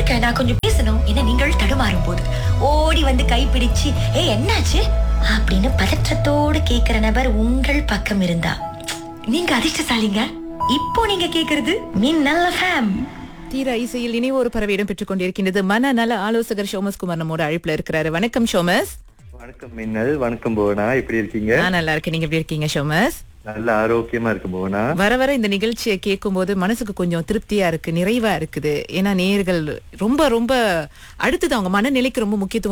இருங்க நான் கொஞ்சம் பேசணும் என்ன நீங்கள் தடுமாறும் போது ஓடி வந்து கைப்பிடிச்சு ஏ என்னாச்சு அப்படின்னு பதற்றத்தோடு கேக்குற நபர் உங்கள் பக்கம் இருந்தா நீங்க அதிர்ஷ்டசாலிங்க இப்போ நீங்க கேக்குறது மின்னல் ஃபேம் தீரா இசையில் இனி ஒரு பறவையிடம் பெற்றுக் கொண்டிருக்கின்றது மனநல ஆலோசகர் ஷோமஸ் குமார் நம்மோட அழைப்புல இருக்கிறாரு வணக்கம் ஷோமஸ் வணக்கம் மின்னல் வணக்கம் புவனா எப்படி இருக்கீங்க நான் நல்லா இருக்கேன் நீங்க எப்படி இருக்கீங்க ஷோமஸ் நல்ல ஆரோக்கியமா இருக்கு புவனா வர வர இந்த நிகழ்ச்சியை கேட்கும் போது மனசுக்கு கொஞ்சம் திருப்தியா இருக்கு நிறைவா இருக்குது ஏன்னா நேயர்கள் ரொம்ப ரொம்ப அடுத்தது அவங்க மனநிலைக்கு ரொம்ப முக்கியத்துவம்